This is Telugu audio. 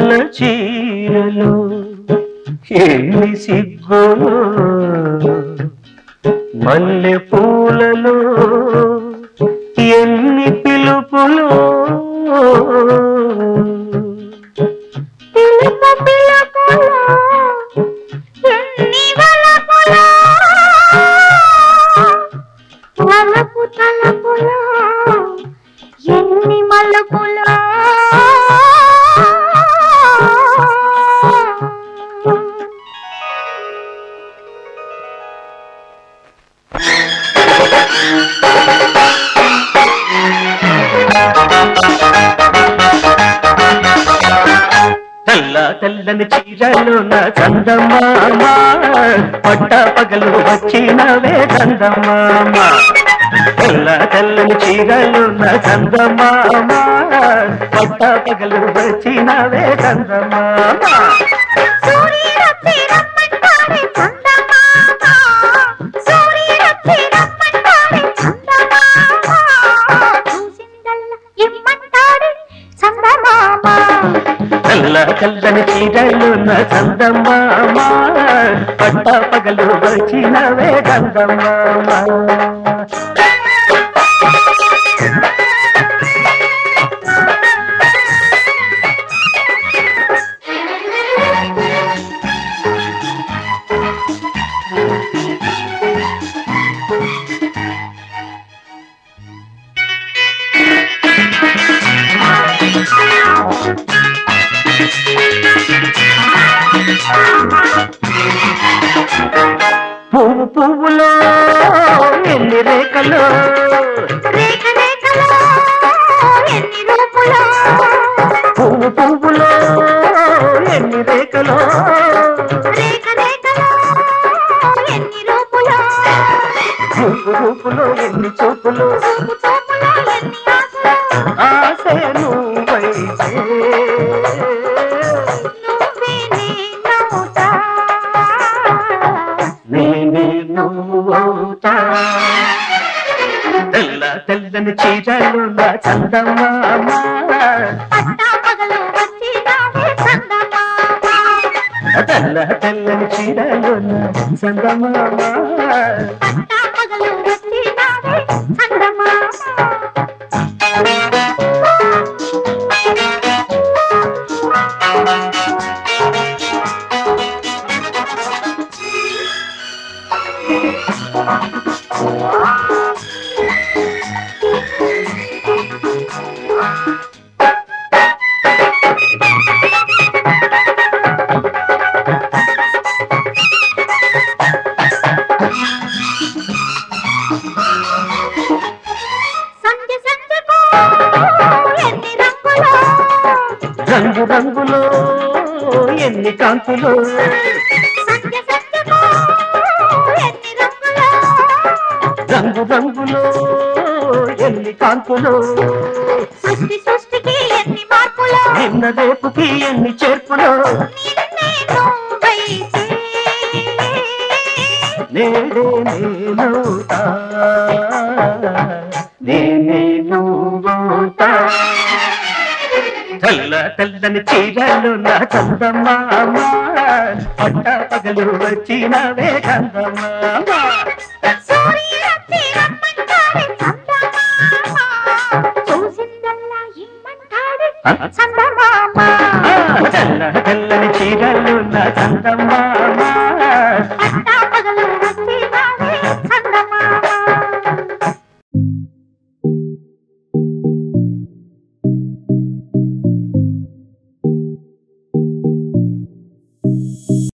తెల్ల చీరలో ఎన్ని సిగ్గులు మల్లె పూలలో ఎన్ని పిలుపులు పిలుపు పిలుపులో ఎన్ని వలపులో వలపు తలపులో ఎన్ని మలుపులో తెల్ల తెల్లని చీరలు నా చందమామ పట్ట పగలు వచ్చినవే చందమామ తెల్ల తెల్లని చీరలు నా చందమామ పట్ట పగలు వచ్చినవే చందమామ సూర్యుడొచ్చి రమ్మంటాడే చందమామ సూర్యుడొచ్చి రమ్మంటాడే చందమామ చూసిందల్లా ఇమ్మంటాడే చందమామ తెల్ల తెల్లని చీరలు నా చందమామ పట్ట పగలు వచ్చినవే చందమామ పువ్వు పువ్వులో ఎన్ని రేఖలు రేఖ రేఖలో ఎన్ని రూపులో పువ్వు పువ్వులో ఎన్ని రేఖలు రేఖ రేఖలో ఎన్ని రూపులో రూపు రూపులో ఎన్ని చూపులు చూపు చూపులో ఎన్ని ఆశలు ఆశయ నువ్వైతే నువ్వే నేనవుతా నేనే నువ్వవుతా తెల్ల తెల్లని చీరలు నా చందమామ పట్టా పగలు వచ్చినావే చందమామ తెల్ల తెల్లని చీరలు నా చందమామ పట్టా పగలు వచ్చినావే చందమామ సంధ్య సంధ్యకు ఎన్ని రంగులో రంగు రంగులో ఎన్ని కాంతులు సంధ్య సంధ్యకు ఎన్ని రంగులో రంగు రంగులో ఎన్ని కాంతులు సృష్టి సృష్టికి ఎన్ని మార్పులో నిన్న రేపుకి ఎన్ని చేర్పులు నిన్నే నువ్వైతే నేనే నేనవుతా నేనే నువ్వవుతా తెల్ల తెల్లని చీరలు నా చందమామ పట్ట పగలు వచ్చినవే చందమామ సూర్యుడొచ్చి రమ్మంటాడే చందమామ చూసిందల్లా ఇమ్మంటాడే చందమామ